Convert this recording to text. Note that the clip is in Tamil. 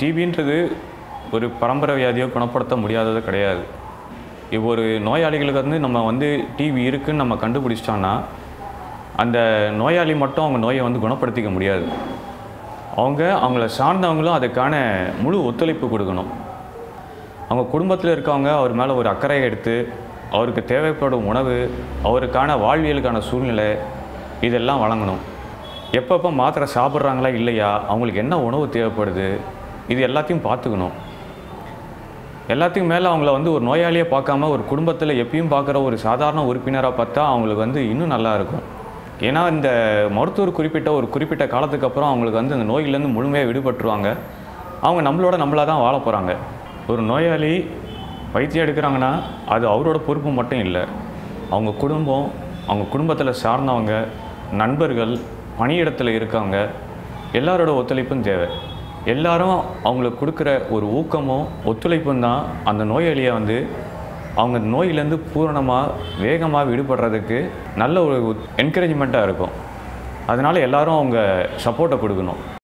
டிபின்றது ஒரு பரம்பரை வியாதியோ குணப்படுத்த முடியாதது கிடையாது இப்போ ஒரு நோயாளிகளுக்கு வந்து நம்ம வந்து டிபி இருக்குன்னு நம்ம கண்டுபிடிச்சிட்டோன்னா அந்த நோயாளி மட்டும் அவங்க நோயை வந்து குணப்படுத்திக்க முடியாது அவங்க அவங்கள சார்ந்தவங்களும் அதுக்கான முழு ஒத்துழைப்பு கொடுக்கணும் அவங்க குடும்பத்தில் இருக்கவங்க அவர் மேலே ஒரு அக்கறை எடுத்து அவருக்கு தேவைப்படும் உணவு அவருக்கான வாழ்வியலுக்கான சூழ்நிலை இதெல்லாம் வழங்கணும் எப்பப்போ மாத்திரை சாப்பிட்றாங்களா இல்லையா அவங்களுக்கு என்ன உணவு தேவைப்படுது இது எல்லாத்தையும் பார்த்துக்கணும் எல்லாத்துக்கும் மேலே அவங்கள வந்து ஒரு நோயாளியை பார்க்காம ஒரு குடும்பத்தில் எப்பயும் பார்க்குற ஒரு சாதாரண உறுப்பினராக பார்த்தா அவங்களுக்கு வந்து இன்னும் நல்லா இருக்கும் ஏன்னா இந்த மருத்துவர் குறிப்பிட்ட ஒரு குறிப்பிட்ட காலத்துக்கு அப்புறம் அவங்களுக்கு வந்து அந்த நோயிலேருந்து முழுமையாக விடுபட்டுருவாங்க அவங்க நம்மளோட நம்மளாக தான் வாழ போகிறாங்க ஒரு நோயாளி வைத்தியம் எடுக்கிறாங்கன்னா அது அவரோட பொறுப்பு மட்டும் இல்லை அவங்க குடும்பம் அவங்க குடும்பத்தில் சார்ந்தவங்க நண்பர்கள் பணியிடத்தில் இருக்கவங்க எல்லாரோட ஒத்துழைப்பும் தேவை எல்லாரும் அவங்களுக்கு கொடுக்குற ஒரு ஊக்கமும் ஒத்துழைப்பும் தான் அந்த நோயாளியை வந்து அவங்க நோயிலேருந்து பூரணமாக வேகமாக விடுபடுறதுக்கு நல்ல ஒரு என்கரேஜ்மெண்ட்டாக இருக்கும் அதனால் எல்லாரும் அவங்க சப்போர்ட்டை கொடுக்கணும்